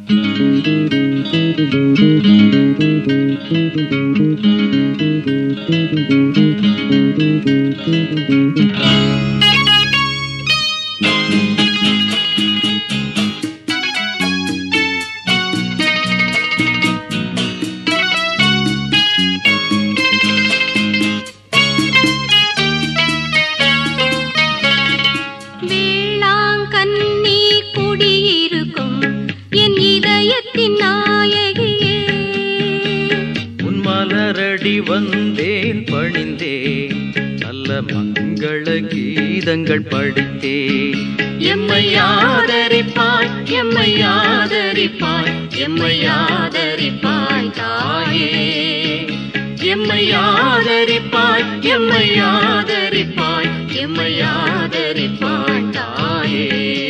வேளாங்கண்ணி குடியிருக்கும் என் இதயத்தின் நாயகியே உன் மலரடி வந்தேன் பணிந்தேன் நல்ல மங்கள கீதங்கள் படித்தேன் எம்மை ஆதரிப்பாய் எம்மை ஆதரிப்பாய் எம்மை ஆதரிப்பாய் தாயே எம்மை ஆதரிப்பாய் எம்மை ஆதரிப்பாய் எம்மை ஆதரிப்பாய் தாயே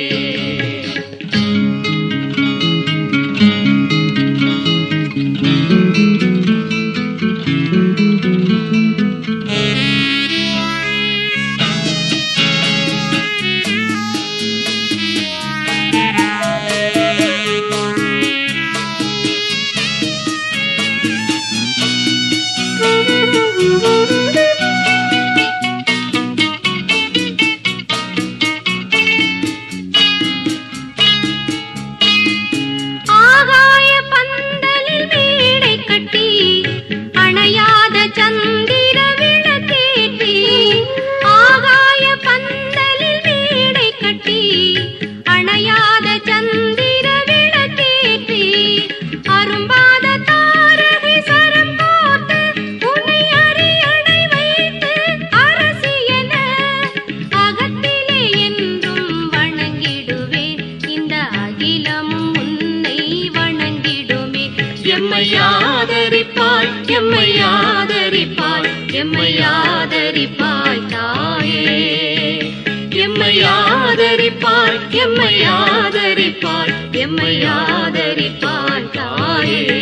ஆகாய பந்தலில் வீடை கட்டி அணையாத சந்திர விளக்கேற்றி ஆகாய பந்தலில் வீடை கட்டி அணையாத சந்திர விளக்கேற்றி அரும்பாத தாரகை சரம் கோர்த்து உன்னை அரியணை வைத்து அரசி என அகத்திலே என்றும் வணங்கிடுவே இந்த அகிலமும் உன்னை வணங்கிடுமே எம்மை ஆதரிப்பாய் எம்மை ஆதரிப்பாய் எம்மை ஆதரிப்பாய் தாயே எம்மை ஆதரிப்பாய் எம்மை ஆதரிப்பாய் எம்மை ஆதரிப்பாய் தாயே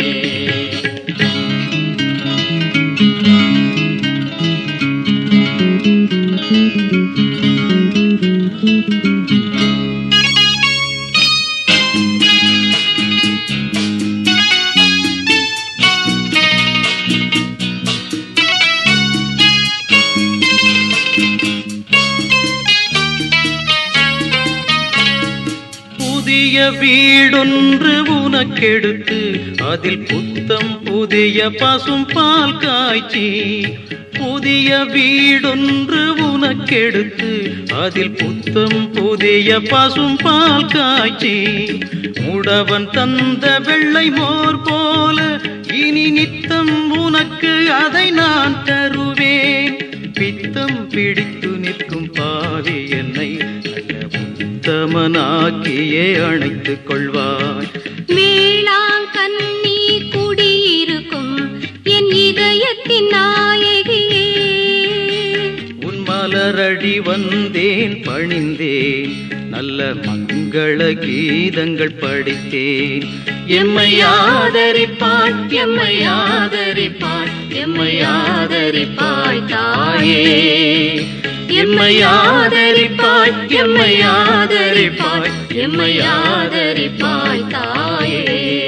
புதிய வீடொன்று உனக்கெடுத்து அதில் புத்தம் புதிய பசும் பால் காய்ச்சி புதிய வீடொன்று உனக்கெடுத்து அதில் புத்தம் புதிய பசும் பால் காய்ச்சி முடவன் தந்த வெள்ளை மோர் போல இனி நித்தம் உனக்கு அதை நான் தருவேன் பித்தம் பிடித்து நிற்கும் பாவி என்னை நல்ல உத்தமனாக்கியே அணைத்துக் கொள்வாய் வேளாங்கண்ணி குடியிருக்கும் என் இதயத்தின் நாயகியே உன் மலரடி வந்தேன் பணிந்தேன் நல்ல மங்கள கீதங்கள் படித்தேன் எம்மை ஆதரிப்பாய் எம்மை ஆதரிப்பாய் எம்மை ஆதரிப்பாய் தாயே எம்மை ஆதரிப்பாய் எம்மை ஆதரிப்பாய் எம்மை ஆதரிப்பாய் தாயே